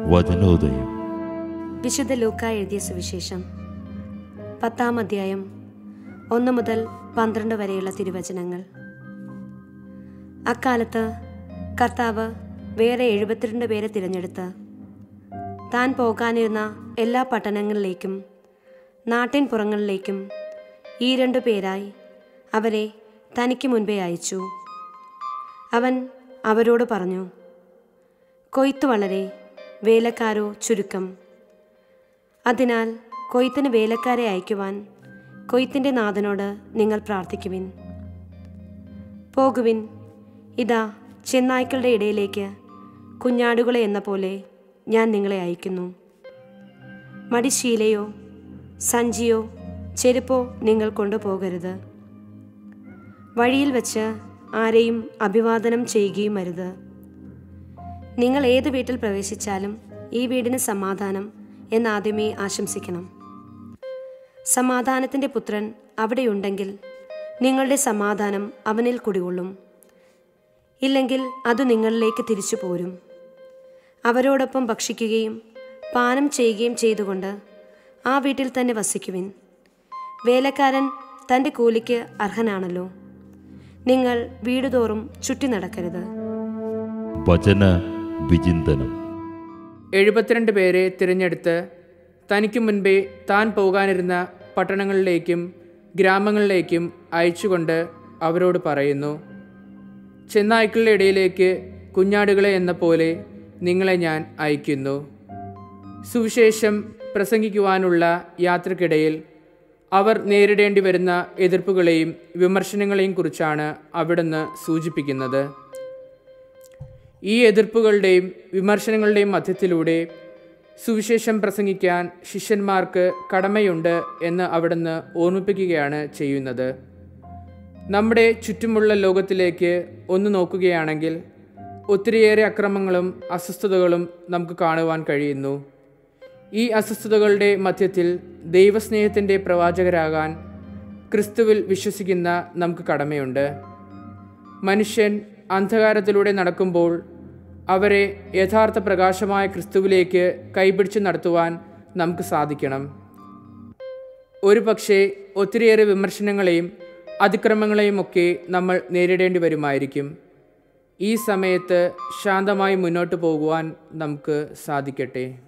വചനോദയം വിശുദ്ധ ലൂക്ക എഴുതിയ സുവിശേഷം പത്താം അധ്യായം ഒന്ന് മുതൽ പന്ത്രണ്ട് വരെയുള്ള തിരുവചനങ്ങൾ അക്കാലത്ത് കർത്താവ് വേറെ എഴുപത്തിരണ്ട് പേരെ തിരഞ്ഞെടുത്ത് താൻ പോകാനിരുന്ന എല്ലാ പട്ടണങ്ങളിലേക്കും നാട്ടിൻ പുറങ്ങളിലേക്കും ഈ രണ്ടു പേരായി അവരെ തനിക്ക് മുൻപേ അയച്ചു അവൻ അവരോട് പറഞ്ഞു കൊയ്ത്ത് വളരെ വേലക്കാരോ ചുരുക്കം അതിനാൽ കൊയ്ത്തിന് വേലക്കാരെ അയക്കുവാൻ കൊയ്ത്തിൻ്റെ നാഥനോട് നിങ്ങൾ പ്രാർത്ഥിക്കുവിൻ പോകുവിൻ ഇതാ ചെന്നായ്ക്കളുടെ ഇടയിലേക്ക് കുഞ്ഞാടുകളെ എന്ന പോലെ ഞാൻ നിങ്ങളെ അയക്കുന്നു മടിശീലയോ സഞ്ചിയോ ചെരുപ്പോ നിങ്ങൾ കൊണ്ടുപോകരുത് വഴിയിൽ വച്ച് ആരെയും അഭിവാദനം ചെയ്യുകയും അരുത് നിങ്ങൾ ഏത് വീട്ടിൽ പ്രവേശിച്ചാലും ഈ വീടിന് സമാധാനം എന്നാദ്യമേ ആശംസിക്കണം സമാധാനത്തിൻ്റെ പുത്രൻ അവിടെയുണ്ടെങ്കിൽ നിങ്ങളുടെ സമാധാനം അവനിൽ കുടികൊള്ളും ഇല്ലെങ്കിൽ അത് നിങ്ങളിലേക്ക് തിരിച്ചു പോരും അവരോടൊപ്പം ഭക്ഷിക്കുകയും പാനം ചെയ്യുകയും ചെയ്തുകൊണ്ട് ആ വീട്ടിൽ തന്നെ വസിക്കുവിൻ വേലക്കാരൻ തൻ്റെ കൂലിക്ക് അർഹനാണല്ലോ നിങ്ങൾ വീടുതോറും ചുറ്റി നടക്കരുത് വചന വിചിന്തനം എഴുപത്തിരണ്ട് പേരെ തിരഞ്ഞെടുത്ത് തനിക്ക് മുൻപേ താൻ പോകാനിരുന്ന പട്ടണങ്ങളിലേക്കും ഗ്രാമങ്ങളിലേക്കും അയച്ചുകൊണ്ട് അവരോട് പറയുന്നു ചെന്നായ്ക്കളുടെ ഇടയിലേക്ക് കുഞ്ഞാടുകളെ എന്ന പോലെ നിങ്ങളെ ഞാൻ അയക്കുന്നു സുവിശേഷം പ്രസംഗിക്കുവാനുള്ള യാത്രക്കിടയിൽ അവർ നേരിടേണ്ടി വരുന്ന എതിർപ്പുകളെയും വിമർശനങ്ങളെയും കുറിച്ചാണ് അവിടുന്ന് സൂചിപ്പിക്കുന്നത് ഈ എതിർപ്പുകളുടെയും വിമർശനങ്ങളുടെയും മധ്യത്തിലൂടെ സുവിശേഷം പ്രസംഗിക്കാൻ ശിഷ്യന്മാർക്ക് കടമയുണ്ട് എന്ന് അവിടുന്ന് ഓർമ്മിപ്പിക്കുകയാണ് ചെയ്യുന്നത് നമ്മുടെ ചുറ്റുമുള്ള ലോകത്തിലേക്ക് ഒന്ന് നോക്കുകയാണെങ്കിൽ ഒത്തിരിയേറെ അക്രമങ്ങളും അസ്വസ്ഥതകളും നമുക്ക് കാണുവാൻ കഴിയുന്നു ഈ അസ്വസ്ഥതകളുടെ മധ്യത്തിൽ ദൈവസ്നേഹത്തിൻ്റെ പ്രവാചകരാകാൻ ക്രിസ്തുവിൽ വിശ്വസിക്കുന്ന നമുക്ക് കടമയുണ്ട് മനുഷ്യൻ അന്ധകാരത്തിലൂടെ നടക്കുമ്പോൾ അവരെ യഥാർത്ഥ പ്രകാശമായ ക്രിസ്തുവിലേക്ക് കൈപിടിച്ച് നടത്തുവാൻ നമുക്ക് സാധിക്കണം ഒരു പക്ഷേ ഒത്തിരിയേറെ വിമർശനങ്ങളെയും അതിക്രമങ്ങളെയും ഒക്കെ നമ്മൾ നേരിടേണ്ടി വരുമായിരിക്കും ഈ സമയത്ത് ശാന്തമായി മുന്നോട്ട് പോകുവാൻ നമുക്ക് സാധിക്കട്ടെ